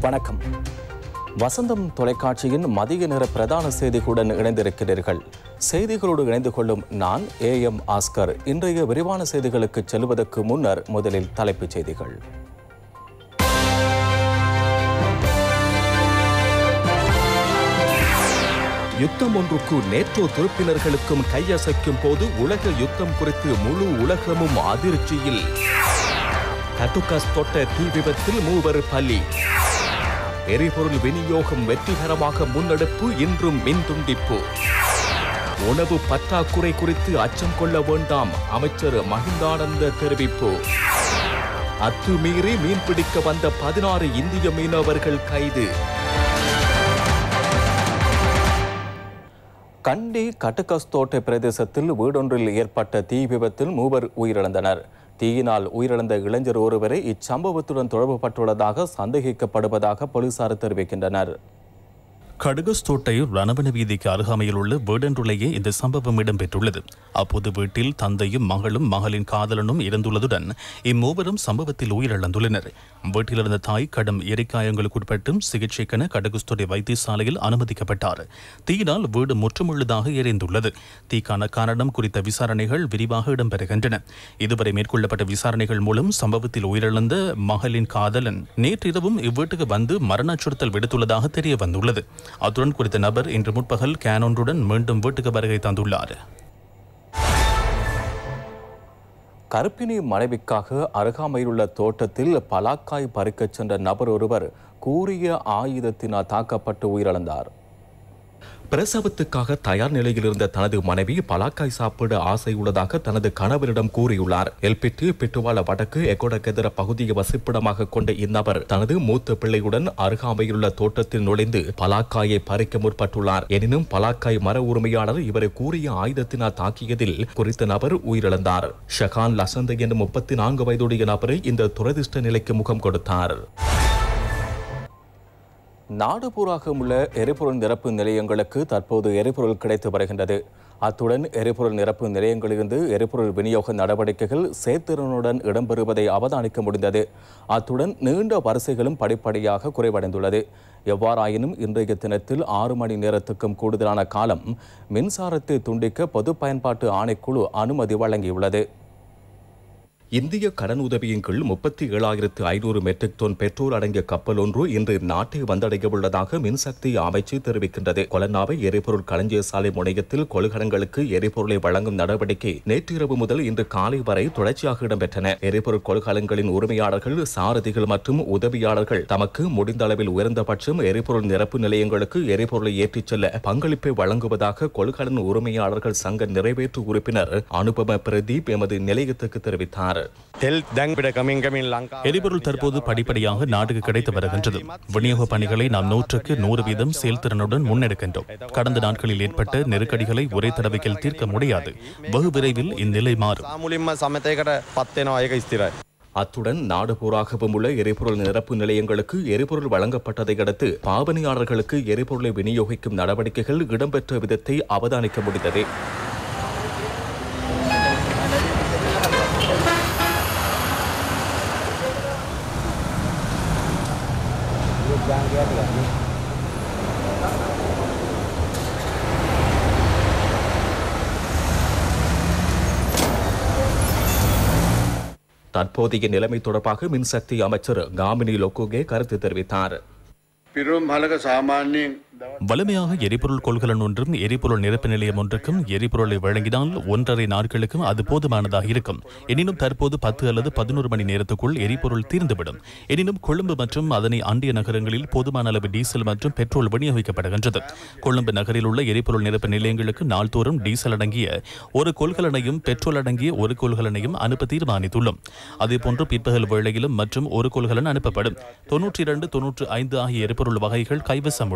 வணக்கம் வசந்தம் தொலைக்காட்சியின் மதிய நேர பிரதான செய்திகளுடன் இணைந்திருக்கிறீர்கள் செய்திகளோடு இணைந்து கொள்ளும் நான் ஏ எம் ஆஸ்கர் இன்றைய விரிவான செய்திகளுக்கு செல்வதற்கு முன்னர் முதலில் தலைப்புச் செய்திகள் யுத்தம் ஒன்றுக்கு நேற்றோ துருப்பினர்களுக்கும் கையசைக்கும் போது உலக யுத்தம் குறித்து முழு உலகமும் அதிர்ச்சியில் கட்டுக்காஸ் தொட்ட தீ விபத்தில் மூவர் பலி எரிபொருள் விநியோகம் வெற்றிகரமாக முன்னெடுப்பு இன்றும் மின் துண்டிப்பு உணவு பற்றாக்குறை குறித்து அச்சம் கொள்ள வேண்டாம் அமைச்சர் மகிந்தானந்த தெரிவிப்பு அத்துமீறி மீன்பிடிக்க வந்த பதினாறு இந்திய மீனவர்கள் கைது கண்டி கட்டுக்கஸ்தோட்டை பிரதேசத்தில் வீடொன்றில் ஏற்பட்ட தீ விபத்தில் மூவர் உயிரிழந்தனர் தீயினால் உயிரிழந்த இளைஞர் ஒருவரை இச்சம்பவத்துடன் தொடர்புபட்டுள்ளதாக சந்தேகிக்கப்படுவதாக போலீசார் தெரிவிக்கின்றனர் கடுகஸ் தோட்டை ரணவன வீதிக்கு அருகாமையில் உள்ள வீடொன்றுலேயே இந்த சம்பவம் இடம்பெற்றுள்ளது அப்போது வீட்டில் தந்தையும் மகளும் மகளின் காதலனும் இருந்துள்ளதுடன் இம்மூவரும் சம்பவத்தில் உயிரிழந்துள்ளனர் வீட்டில் இருந்த தாய் கடும் எரிக்காயங்களுக்கு உட்பட்டு சிகிச்சைக்கென கடுகுஸ்தோட்டை வைத்தியசாலையில் அனுமதிக்கப்பட்டார் தீயினால் வீடு முற்றுமுழுதாக எரிந்துள்ளது தீக்கான காரணம் குறித்த விசாரணைகள் விரிவாக இடம்பெறுகின்றன இதுவரை மேற்கொள்ளப்பட்ட விசாரணைகள் மூலம் சம்பவத்தில் உயிரிழந்த மகளின் காதலன் நேற்றிரவும் இவ்வீட்டுக்கு வந்து மரண அச்சுறுத்தல் விடுத்துள்ளதாக தெரிய வந்துள்ளது அத்துடன் குறித்த நபர் இன்று முற்பகல் கேனொன்றுடன் மீண்டும் வீட்டுக்கு வருகை தந்துள்ளார் கருப்பினி மனைவிக்காக அருகாமையில் உள்ள தோட்டத்தில் பலாக்காய் பறிக்கச் சென்ற நபர் ஒருவர் கூறிய ஆயுதத்தினால் தாக்கப்பட்டு உயிரிழந்தார் பிரசவத்துக்காக தயார் நிலையில் இருந்த தனது மனைவி பலாக்காய் சாப்பிட ஆசை உள்ளதாக தனது கணவரிடம் கூறியுள்ளார் எல்பிட்டு பிட்டுவால வடக்கு எகோடகெதர பகுதியை வசிப்பிடமாக கொண்ட இந்நபர் தனது மூத்த பிள்ளையுடன் அருகாமையிலுள்ள தோட்டத்தில் நுழைந்து பலாக்காயை பறிக்க முற்பட்டுள்ளார் எனினும் பலாக்காய் மர உரிமையாளர் இவரை கூறிய ஆயுதத்தினால் தாக்கியதில் குறித்த நபர் உயிரிழந்தார் ஷகான் லசந்த எனும் முப்பத்தி நான்கு வயதுடைய நபரை இந்த துரதிர்ஷ்ட நிலைக்கு முகம் கொடுத்தார் நாடு பூராக உள்ள எரிபொருள் நிரப்பு நிலையங்களுக்கு தற்போது எரிபொருள் கிடைத்து வருகின்றது அத்துடன் எரிபொருள் நிரப்பு நிலையங்களிலிருந்து எரிபொருள் விநியோக நடவடிக்கைகள் செயற்திறனுடன் இடம்பெறுவதை அவதானிக்க முடிந்தது அத்துடன் நீண்ட வரிசைகளும் படிப்படியாக குறைவடைந்துள்ளது எவ்வாறாயினும் இன்றைய தினத்தில் ஆறு மணி நேரத்துக்கும் கூடுதலான காலம் மின்சாரத்தை துண்டிக்க பொது பயன்பாட்டு ஆணைக்குழு அனுமதி வழங்கியுள்ளது இந்திய கடன் உதவியின் கீழ் முப்பத்தி ஏழாயிரத்து ஐநூறு மெட்ரிக் டன் பெட்ரோல் அடங்கிய கப்பல் ஒன்று இன்று நாட்டை வந்தடைய உள்ளதாக மின்சக்தி அமைச்சு தெரிவிக்கின்றது கொலன்னாவை எரிபொருள் களஞ்சிய சாலை முனையத்தில் கொள்கலன்களுக்கு எரிபொருளை வழங்கும் நடவடிக்கை நேற்றிரவு முதல் இன்று காலை வரை தொடர்ச்சியாக இடம்பெற்றன எரிபொருள் கொள்கலன்களின் உரிமையாளர்கள் சாரதிகள் மற்றும் உதவியாளர்கள் தமக்கு முடிந்த அளவில் உயர்ந்தபட்சம் எரிபொருள் நிரப்பு நிலையங்களுக்கு எரிபொருளை ஏற்றிச் செல்ல பங்களிப்பை வழங்குவதாக கொள்கலன் உரிமையாளர்கள் சங்க நிறைவேற்று உறுப்பினர் அனுபம பிரதீப் எமது நிலையத்துக்கு தெரிவித்தார் තෙල් දැන් පිට කමින් කමින් ලංකා எரிபொருள் தற்போது படிப்படியாக நாட்டுக்கு கிடைத்து வருகின்றது விநியோக பணிகளை நாம் நூற்றுக்கு நூறு வீதம் செயல்திறனுடன் முன்னெடுக்கின்றோம் கடந்த நாட்களில் ஏற்பட்ட நெருக்கடிகளை ஒரே தடவையில் தீர்க்க முடியாது வெகு விரைவில் இந்நிலை மாறும் සාමුලින්ම සමතයකට පත්වෙනවා ඒක ස්තිරයි. அத்துடன் நாடு பூராகவும் உள்ள எரிபொருள் நிரப்பு நிலையங்களுக்கு எரிபொருள் வழங்கப்பட்டதை அடுத்து பாவனையாளர்களுக்கு எரிபொருளை விநியோகிக்கும் நடவடிக்கைகள் இடம்பெற்ற விதத்தை அவதானிக்க முடிந்தது தற்போதைய நிலைமை தொடர்பாக மின்சக்தி அமைச்சர் காமினி லொக்குகே கருத்து தெரிவித்தார் පිරුම් හලක සාමාන්‍යයෙන් දව வலிமையாக எரிபொருள் கொள்கலன் ஒன்றும் எரிபொருள் நிரப்பு நிலையம் ஒன்றுக்கும் எரிபொருளை வழங்கினால் ஒன்றரை நாட்களுக்கும் அது போதுமானதாக இருக்கும் எனினும் தற்போது பத்து அல்லது பதினோரு மணி நேரத்துக்குள் எரிபொருள் தீர்ந்துவிடும் எனினும் கொழும்பு மற்றும் அதனை அண்டிய நகரங்களில் போதுமான அளவு டீசல் மற்றும் பெட்ரோல் விநியோகிக்கப்படுகின்றது கொழும்பு நகரில் உள்ள எரிபொருள் நிரப்பு நிலையங்களுக்கு நாள்தோறும் டீசல் அடங்கிய ஒரு கொள்கலனையும் பெட்ரோல் அடங்கிய ஒரு கொள்கலனையும் அனுப்ப தீர்மானித்துள்ளோம் அதேபோன்று பிற்பகல் வேளையிலும் மற்றும் ஒரு கொள்கலன் அனுப்பப்படும் தொன்னூற்றி இரண்டு தொன்னூற்று ஐந்து ஆகிய எரிபொருள் வகைகள் கைவசம் உள்ளன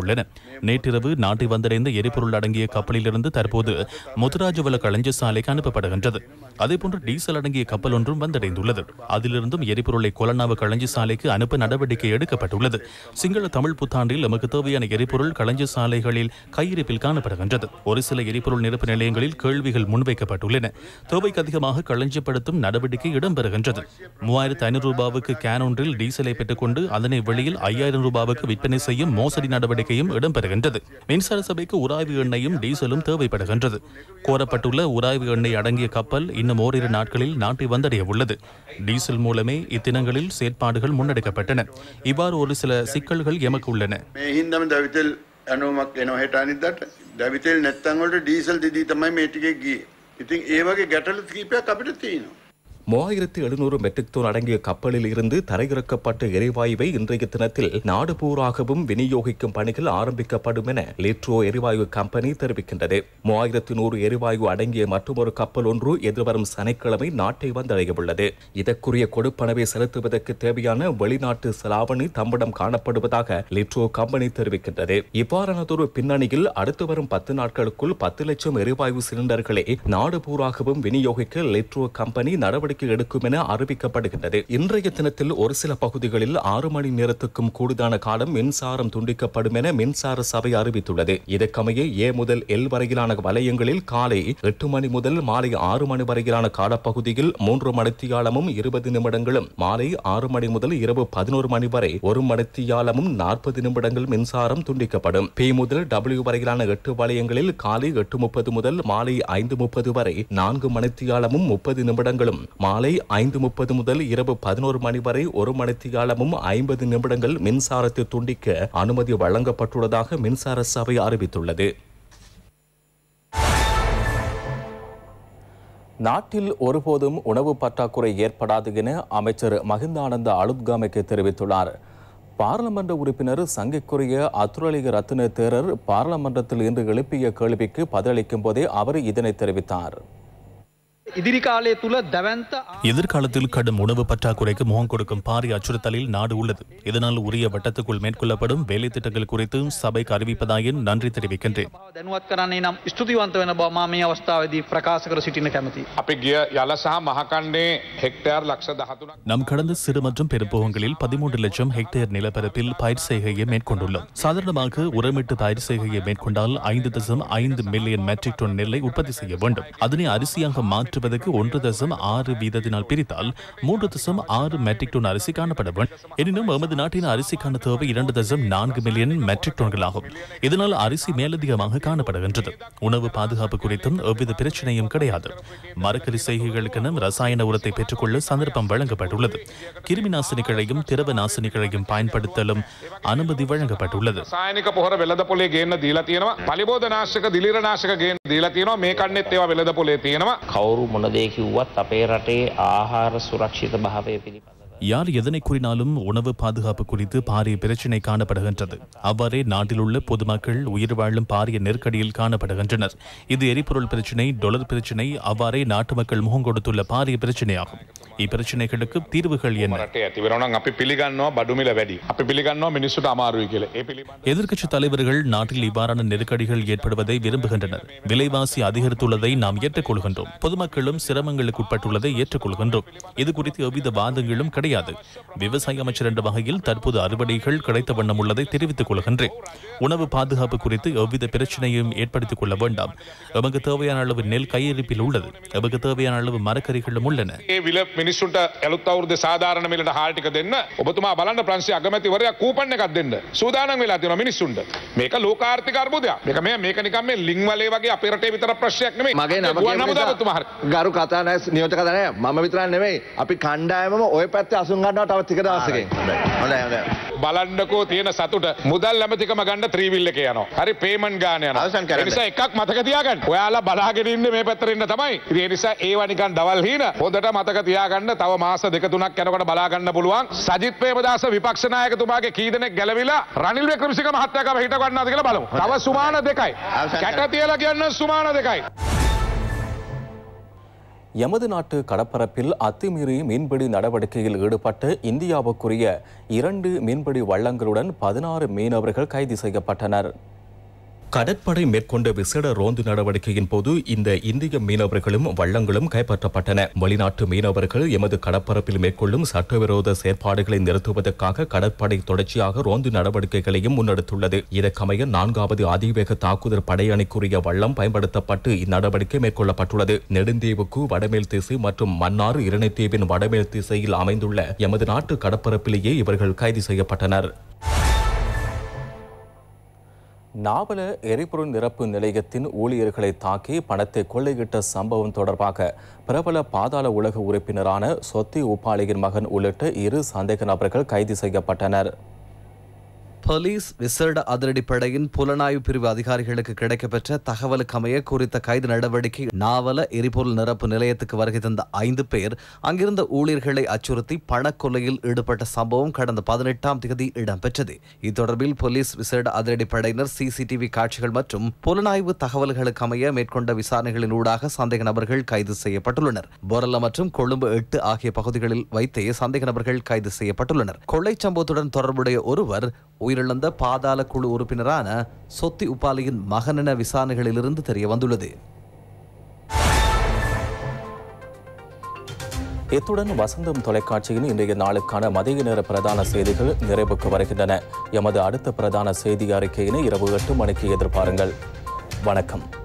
நேற்றிரவு நாட்டை வந்தடைந்த எரிபொருள் அடங்கிய கப்பலிலிருந்து தற்போது முத்துராஜவல களஞ்சிய சாலைக்கு அனுப்பப்படுகின்றது அதேபோன்று டீசல் அடங்கிய கப்பல் ஒன்றும் வந்தடைந்துள்ளது அதிலிருந்தும் எரிபொருளை கொலனாவு களஞ்சிய சாலைக்கு அனுப்ப நடவடிக்கை எடுக்கப்பட்டுள்ளது சிங்கள தமிழ் புத்தாண்டில் நமக்கு தேவையான எரிபொருள் களஞ்சிய சாலைகளில் கையிருப்பில் காணப்படுகின்றது ஒரு சில எரிபொருள் நிரப்பு நிலையங்களில் கேள்விகள் முன்வைக்கப்பட்டுள்ளன தேவைக்கு அதிகமாக களஞ்சியப்படுத்தும் நடவடிக்கை இடம்பெறுகின்றது மூவாயிரத்து ஐநூறு ரூபாவுக்கு கேன் ஒன்றில் டீசலை பெற்றுக்கொண்டு அதனை வெளியில் ஐயாயிரம் ரூபாவுக்கு விற்பனை செய்யும் மோசடி நடவடிக்கையும் இடம்பெறுகின்றது மின்சார சபைக்கு உராய்வு எண்ணெயும் டீசலும் தேவைப்படுகின்றது கோரப்பட்டுள்ள உராய்வு எண்ணெய் அடங்கிய கப்பல் இன்னும் ஓரிரு நாட்களில் நாட்டை வந்தடைய உள்ளது டீசல் மூலமே இத்தினங்களில் செயற்பாடுகள் முன்னெடுக்கப்பட்டன இவ்வாறு ஒரு சில சிக்கல்கள் எமக்கு உள்ளன මේ හින්දම දැවිතෙල් ඇනුමක් එනවා හෙට අනිද්දාට දැවිතෙල් නැත්තම් වලට ඩීසල් දෙදී තමයි මේ ටිකේ ගියේ. ඉතින් ඒ වගේ ගැටලු කීපයක් අපිට තියෙනවා. மூவாயிரத்து எழுநூறு மெட்ரிக் டன் அடங்கிய கப்பலில் இருந்து தரையிறக்கப்பட்ட எரிவாயுவை இன்றைய தினத்தில் நாடு பூராகவும் விநியோகிக்கும் பணிகள் ஆரம்பிக்கப்படும் என லிட்ரோ எரிவாயு கம்பெனி தெரிவிக்கின்றது மூவாயிரத்து நூறு எரிவாயு அடங்கிய மற்றொரு கப்பல் ஒன்று எதிர்வரும் சனிக்கிழமை நாட்டை வந்தடைய உள்ளது இதற்குரிய கொடுப்பனவை செலுத்துவதற்கு தேவையான வெளிநாட்டு செலாவணி தம்மிடம் காணப்படுவதாக லிட்ரோ கம்பெனி தெரிவிக்கின்றது இவ்வாறானதொரு பின்னணியில் அடுத்து வரும் பத்து நாட்களுக்குள் பத்து லட்சம் எரிவாயு சிலிண்டர்களை நாடு பூராகவும் விநியோகிக்க லிட்ரோ கம்பெனி நடவடிக்கை எடுக்கும் என அறிவிக்கப்படுகின்றது இன்றைய தினத்தில் ஒரு சில பகுதிகளில் ஆறு மணி நேரத்துக்கும் கூடுதலான காலம் மின்சாரம் துண்டிக்கப்படும் என மின்சார சபை அறிவித்துள்ளது இதற்கமைய ஏ முதல் எல் வரையிலான வலயங்களில் காலை எட்டு மணி முதல் மாலை ஆறு மணி வரையிலான காலப்பகுதியில் மூன்று மணித்தியாலமும் இருபது நிமிடங்களும் மாலை ஆறு மணி முதல் இரவு பதினோரு மணி வரை ஒரு மணித்தியாலமும் நாற்பது நிமிடங்கள் மின்சாரம் துண்டிக்கப்படும் பி முதல் டபிள்யூ வரையிலான எட்டு வலயங்களில் காலை எட்டு முப்பது முதல் மாலை ஐந்து முப்பது வரை நான்கு மணித்தியாலமும் முப்பது நிமிடங்களும் மாலை ஐந்து முப்பது முதல் இரவு பதினோரு மணி வரை ஒரு மணித்தியாலமும் ஐம்பது நிமிடங்கள் மின்சாரத்தை துண்டிக்க அனுமதி வழங்கப்பட்டுள்ளதாக மின்சார சபை அறிவித்துள்ளது நாட்டில் ஒருபோதும் உணவு பற்றாக்குறை ஏற்படாது என அமைச்சர் மகிந்தானந்த அலுத்காமைக்கு தெரிவித்துள்ளார் பாராளுமன்ற உறுப்பினர் சங்கைக்குரிய அத்துரலிக ரத்ன தேரர் பாராளுமன்றத்தில் இன்று எழுப்பிய கேள்விக்கு பதிலளிக்கும் போதே அவர் இதனை தெரிவித்தார் ඉදිරි කාලය තුළ දැවන්ත எதிர்காலத்தில் கடும் உணவு பற்றாக்குறைக்கு முகம் கொடுக்கும் பாரிய அச்சுறுத்தலில் நாடு உள்ளது இதனால் உரிய வட்டத்துக்குள் மேற்கொள்ளப்படும் வேலை திட்டங்கள் குறித்து சபைக்கு அறிவிப்பதாயின் நன்றி தெரிவிக்கின்றேன் දැනුවත් කරන්නේ නම් ස්තුතිවන්ත වෙන බව මා මේ අවස්ථාවේදී ප්‍රකාශ කර සිටින කැමති. අපි ගිය යල සහ මහකණ්ඩේ හෙක්ටයාර් ලක්ෂ දහතුනක් நம் கடந்த சிறு மற்றும் பெரும்போகங்களில் பதிமூன்று லட்சம் ஹெக்டேர் நிலப்பரப்பில் பயிர் செய்கையை மேற்கொண்டுள்ளோம் சாதாரணமாக உரமிட்டு பயிர் செய்கையை மேற்கொண்டால் ஐந்து தசம் ஐந்து மில்லியன் மெட்ரிக் டன் நெல்லை உற்பத்தி செய்ய வேண்டும் அதனை அரிசியாக மாற்றுவதற்கு ஒன்று தசம் ஆறு வீதத்தினால் பிரித்தால் மூன்று தசம் ஆறு மெட்ரிக் டன் அரிசி காணப்பட வேண்டும் எனினும் எமது நாட்டின் அரிசிக்கான தேவை இரண்டு தசம் நான்கு மில்லியன் மெட்ரிக் டன்களாகும் இதனால் அரிசி மேலதிகமாக காணப்படுகின்றது உணவு பாதுகாப்பு குறித்தும் எவ்வித பிரச்சனையும் கிடையாது மரக்கறி செய்கைகளுக்கென ரசாயன உரத்தை பெற்றுக்கொள்ள சந்தர்ப்பம் வழங்கப்பட்டுள்ளது கிருமி நாசினிகளையும் திரவ நாசினிகளையும் பயன்படுத்தலும் அனுமதி வழங்கப்பட்டுள்ளது සායනික පොහර වෙලද පොලේ ගේන්න දීලා තියෙනවා පලිබෝධනාශක දිලිරනාශක ගේන්න දීලා තියෙනවා මේ කන්නෙත් ඒවා වෙලද පොලේ තියෙනවා කවුරු මොනදේ කිව්වත් අපේ රටේ ආහාර සුරක්ෂිත භාවය පිළිබඳව. யார் எதனை கூறினாலும் உணவு பாதுகாப்பு குறித்து பாரிய பிரச்சினை காணப்படுகின்றது அவ்வாறே நாட்டில் உள்ள பொதுமக்கள் உயிர் வாழும் பாரிய நெருக்கடியில் காணப்படுகின்றனர் இது எரிபொருள் பிரச்சினை டொலர் பிரச்சினை அவ்வாறே நாட்டு மக்கள் முகம் கொடுத்துள்ள பாரிய பிரச்சினையாகும் இப்பிரச்சினைகளுக்கு தீர்வுகள் என்ன රටේ ඇතිවෙනවනම් අපි පිළිගන්නවා බඩුමිල වැඩි. අපි පිළිගන්නවා මිනිස්සුට අමාරුයි කියලා. ඒ පිළිබඳ எதிர்க்கட்சி தலைவர்கள் நாட்டில் இவ்வாறான நெருக்கடிகள் ஏற்படுவதை விரும்புகின்றனர் விலைவாசி அதிகரித்துள்ளதை நாம் ஏற்றுக்கொள்கின்றோம் பொதுமக்களும் சிரமங்களுக்கு உட்பட்டுள்ளதை ஏற்றுக்கொள்கின்றோம் இது குறித்து எவ்வித வாதங்களும் கிடையாது விவசாய அமைச்சர் என்ற வகையில் தற்போது அறுவடைகள் கிடைத்த வண்ணம் உள்ளதை தெரிவித்துக் கொள்கின்றேன் உணவு பாதுகாப்பு குறித்து எவ்வித பிரச்சனையும் ஏற்படுத்திக் கொள்ள வேண்டாம் எமக்கு தேவையான அளவு நெல் கையிருப்பில் உள்ளது எமக்கு தேவையான அளவு மரக்கறிகளும் உள்ளன ඒ විල මිනිස්සුන්ට ඇලුත් අවුරුද්දේ සාධාරණ මිලට හාල් ටික දෙන්න ඔබතුමා බලන්න ප්‍රංශයේ අගමැතිවරයා කූපන් එකක් දෙන්න සූදානම් වෙලා තියෙනවා මිනිස්සුන්ට මේක ලෝකාර්ථික අර්බුදයක් මේක මේ මේක නිකන් මේ ලිං වලේ වගේ අපේ රටේ විතර ප්‍රශ්නයක් නෙමෙයි මගේ නම ගුවන් කියපු නිසා හමුදාවතුමා හරි ගරු කතා නෑ නියෝජක කතා නෑ මම විතරක් නෙමෙයි අපි කණ්ඩායමම ওই පැත්තේ අසුන් ගන්නවා තව ටික දවසකින් හොඳයි හොඳයි බලන්නකෝ තියෙන සතුට මුදල් ඇමතිකම ගන්න ත්‍රීවිල් එක යනවා. හරි පේමන්ට් ගාන යනවා. අවසන් කරන්න. ඒ නිසා එකක් මතක තියාගන්න. ඔයාලා බලාගෙන ඉන්නේ මේ පැත්තට ඉන්න තමයි. ඉතින් ඒ නිසා ඒවා නිකන් දවල් හීන. හොඳට මතක තියාගන්න තව මාස දෙක තුනක් යනකොට බලා ගන්න පුළුවන්. සජිත් ප්‍රේමදාස විපක්ෂ නායකතුමාගේ කී දෙනෙක් ගැලවිලා රනිල් වික්‍රමසිංහ මහත්තයා කව හිට ගන්නවද කියලා බලමු. තව සුමාන දෙකයි. අවසන් කරන්න. කැට තියලා කියන්න සුමාන දෙකයි. எமது நாட்டு கடற்பரப்பில் அத்துமீறி மீன்பிடி நடவடிக்கையில் ஈடுபட்ட இந்தியாவுக்குரிய இரண்டு மீன்பிடி வள்ளங்களுடன் பதினாறு மீனவர்கள் கைது செய்யப்பட்டனர் கடற்படை மேற்கொண்ட விசேட ரோந்து நடவடிக்கையின் போது இந்த இந்திய மீனவர்களும் வள்ளங்களும் கைப்பற்றப்பட்டன வெளிநாட்டு மீனவர்கள் எமது கடற்பரப்பில் மேற்கொள்ளும் சட்டவிரோத செயற்பாடுகளை நிறுத்துவதற்காக கடற்படை தொடர்ச்சியாக ரோந்து நடவடிக்கைகளையும் முன்னெடுத்துள்ளது இதற்கமைய நான்காவது அதிவேக தாக்குதல் படையணிக்குரிய வள்ளம் பயன்படுத்தப்பட்டு இந்நடவடிக்கை மேற்கொள்ளப்பட்டுள்ளது நெடுந்தீவுக்கு வடமேல் திசை மற்றும் மன்னார் இரணைத்தீவின் வடமேல் திசையில் அமைந்துள்ள எமது நாட்டு கடற்பரப்பிலேயே இவர்கள் கைது செய்யப்பட்டனர் நாவல எரிபொருள் நிரப்பு நிலையத்தின் ஊழியர்களை தாக்கி பணத்தை கொள்ளையிட்ட சம்பவம் தொடர்பாக பிரபல பாதாள உலக உறுப்பினரான சொத்தி உப்பாளியின் மகன் உள்ளிட்ட இரு சந்தேக நபர்கள் கைது செய்யப்பட்டனர் போலீஸ் விசேட அதிரடிப்படையின் புலனாய்வு பிரிவு அதிகாரிகளுக்கு கிடைக்கப்பெற்ற தகவலுக்கு அமைய குறித்த கைது நடவடிக்கை நாவல எரிபொருள் நிரப்பு நிலையத்துக்கு வருகை தந்த ஐந்து பேர் அங்கிருந்த ஊழியர்களை அச்சுறுத்தி பணக்கொள்ளையில் ஈடுபட்ட சம்பவம் கடந்த பதினெட்டாம் தேதி இடம்பெற்றது இத்தொடர்பில் போலீஸ் விசேட அதிரடிப்படையினர் சிசிடிவி காட்சிகள் மற்றும் புலனாய்வு தகவல்களுக்கு அமைய மேற்கொண்ட விசாரணைகளின் ஊடாக சந்தேக நபர்கள் கைது செய்யப்பட்டுள்ளனர் பொரல்ல மற்றும் கொழும்பு எட்டு ஆகிய பகுதிகளில் வைத்தே சந்தேக நபர்கள் கைது செய்யப்பட்டுள்ளனர் கொள்ளை சம்பவத்துடன் தொடர்புடைய ஒருவர் உயிரிழந்த பாதாள குழு உறுப்பினரான சொத்தி உப்பாலியின் மகனென விசாரணைகளிலிருந்து தெரிய வந்துள்ளது இத்துடன் வசந்தம் தொலைக்காட்சியின் இன்றைய நாளுக்கான மதிய நேர பிரதான செய்திகள் நிறைவுக்கு வருகின்றன எமது அடுத்த பிரதான செய்தி அறிக்கையினை இரவு எட்டு மணிக்கு எதிர்பாருங்கள் வணக்கம்